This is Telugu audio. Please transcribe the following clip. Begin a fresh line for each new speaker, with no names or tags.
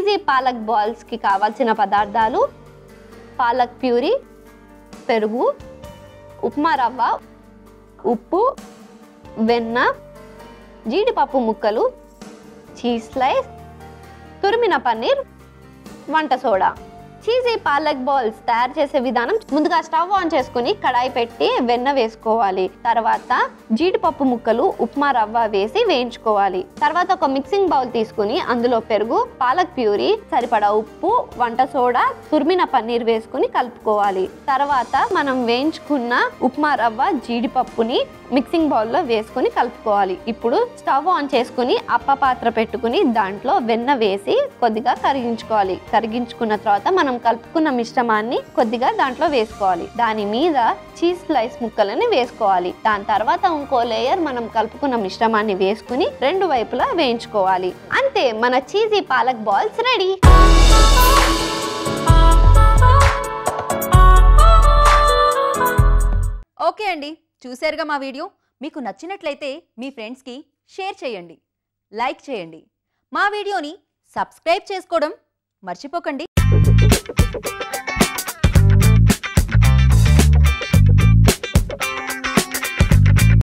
చీజీ పాలక్ బాల్స్కి కావాల్సిన పదార్థాలు పాలక్ ప్యూరీ పెరుగు ఉప్మా రవ్వ ఉప్పు వెన్న జీడిపప్పు ముక్కలు చీజ్ స్లైస్ తురిమిన పన్నీర్ వంట సోడా చీజీ పాలక్ బాల్స్ తయారు చేసే విధానం ముందుగా స్టవ్ ఆన్ చేసుకుని కడాయి పెట్టి వెన్న వేసుకోవాలి తర్వాత జీడిపప్పు ముక్కలు ఉప్మా రవ్వ వేసి వేయించుకోవాలి తర్వాత ఒక మిక్సింగ్ బౌల్ తీసుకుని అందులో పెరుగు పాలక్ ప్యూరీ సరిపడా ఉప్పు వంట సోడా తురిమిన పన్నీర్ వేసుకుని కలుపుకోవాలి తర్వాత మనం వేయించుకున్న ఉప్మా రవ్వ జీడిపప్పుని మిక్సింగ్ బౌల్లో వేసుకుని కలుపుకోవాలి ఇప్పుడు స్టవ్ ఆన్ చేసుకుని అప్ప పాత్ర పెట్టుకుని దాంట్లో వెన్న వేసి కొద్దిగా కరిగించుకోవాలి కరిగించుకున్న తర్వాత మనం కలుపుకున్న మిశ్రమాన్ని కొద్దిగా దాంట్లో వేసుకోవాలి దాని మీద చీజ్ స్లైస్ ముక్కలని వేసుకోవాలి దాని తర్వాత ఇంకో లేయర్ మనం కలుపుకున్న మిశ్రమాన్ని వేసుకుని రెండు వైపులా వేయించుకోవాలి అంతే మన cheesy palak balls ready
okay అండి చూశారుగా మా వీడియో మీకు నచ్చినట్లయితే మీ ఫ్రెండ్స్కి షేర్ చేయండి లైక్ చేయండి మా వీడియోని సబ్స్క్రైబ్ చేసుకోవడం మర్చిపోకండి